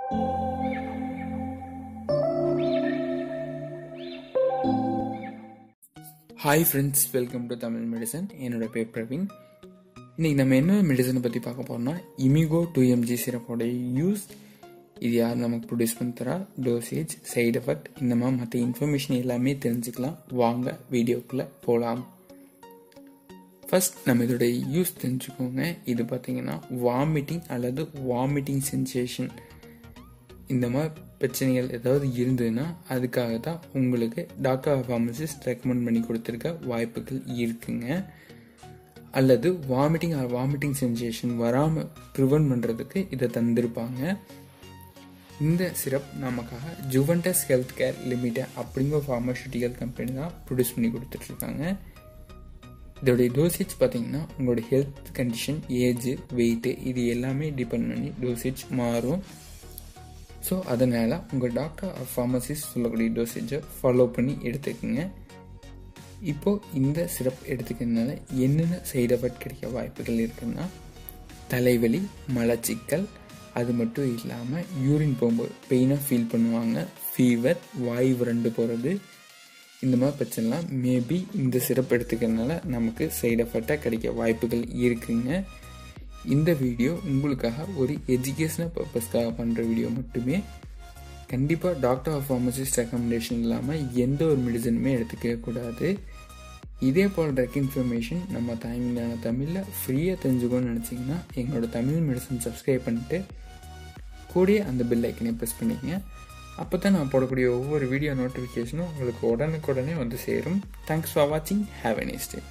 hi friends welcome to Tamil medicine என்னோட பேர் பிரவீன் இன்னைக்கு நம்ம என்ன மெடிசனை பற்றி பார்க்க போறோம்னா இமிகோ டூ எம்ஜி சிரப்போட யூஸ் இது யார் நமக்கு ப்ரொடியூஸ் பண்ணி தரா டோசேஜ் சைடு எஃபெக்ட் இந்த மாதிரி மற்ற இன்ஃபர்மேஷன் எல்லாமே தெரிஞ்சுக்கலாம் வாங்க வீடியோக்குள்ளே போகலாம் ஃபர்ஸ்ட் நம்ம இதோட யூஸ் தெரிஞ்சுக்கோங்க இது பார்த்தீங்கன்னா வாமிட்டிங் அல்லது வாமிட்டிங் சென்சேஷன் இந்த மாதிரி பிரச்சனைகள் ஏதாவது இருந்ததுன்னா அதுக்காக தான் உங்களுக்கு டாக்டர் ஃபார்மசிஸ்ட் ரெக்கமெண்ட் பண்ணி கொடுத்துருக்க வாய்ப்புகள் இருக்குங்க அல்லது வாமிட்டிங் ஆர் வாமிட்டிங் சென்சேஷன் வராமல் ப்ரிவென்ட் பண்ணுறதுக்கு இதை தந்திருப்பாங்க இந்த சிரப் நமக்காக ஜுவன்டஸ் ஹெல்த் கேர் லிமிடெட் அப்படிங்கிற ஃபார்மசூட்டிக்கல் கம்பெனி தான் ப்ரொடியூஸ் பண்ணி கொடுத்துட்ருக்காங்க இதோடைய டோசேஜ் பார்த்தீங்கன்னா உங்களோட ஹெல்த் கண்டிஷன் ஏஜ் வெயிட்டு இது எல்லாமே டிபெண்ட் பண்ணி டோசேஜ் மாறும் ஸோ அதனால் உங்கள் டாக்டர் ஃபார்மசிஸ்ட் சொல்லக்கூடிய டோசேஜை ஃபாலோ பண்ணி எடுத்துக்கோங்க இப்போது இந்த சிரப் எடுத்துக்கிறதுனால என்னென்ன சைடு எஃபெக்ட் கிடைக்க வாய்ப்புகள் இருக்குன்னா தலைவலி மலச்சிக்கல் அது மட்டும் இல்லாமல் யூரின் போகும்போது பெயினாக ஃபீல் பண்ணுவாங்க ஃபீவர் வாய் வறண்டு போகிறது இந்த மாதிரி பிரச்சனைலாம் மேபி இந்த சிரப் எடுத்துக்கிறதுனால நமக்கு சைடு எஃபெக்டாக கிடைக்க வாய்ப்புகள் இருக்குங்க இந்த வீடியோ உங்களுக்காக ஒரு எஜுகேஷனல் பர்பஸ்க்காக பண்ணுற வீடியோ மட்டுமே கண்டிப்பாக டாக்டர் ஆஃப் ஃபார்மசிஸ்ட் ரெக்கமெண்டேஷன் இல்லாமல் எந்த ஒரு மெடிசனுமே எடுத்துக்க கூடாது இதே போல் ட்ரக் இன்ஃபர்மேஷன் நம்ம தாய்மொழியான தமிழில் ஃப்ரீயாக தெரிஞ்சுக்கணும்னு நினச்சிங்கன்னா எங்களோட தமிழ் மெடிசன் சப்ஸ்கிரைப் பண்ணிட்டு கூடயே அந்த பெல் ஐக்கனை ப்ரெஸ் பண்ணிக்கங்க அப்போ தான் நான் போடக்கூடிய ஒவ்வொரு வீடியோ நோட்டிஃபிகேஷனும் உங்களுக்கு உடனுக்குடனே வந்து சேரும் தேங்க்ஸ் ஃபார் வாட்சிங் have a next day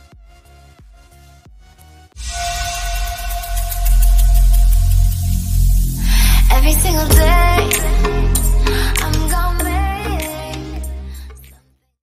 Every single day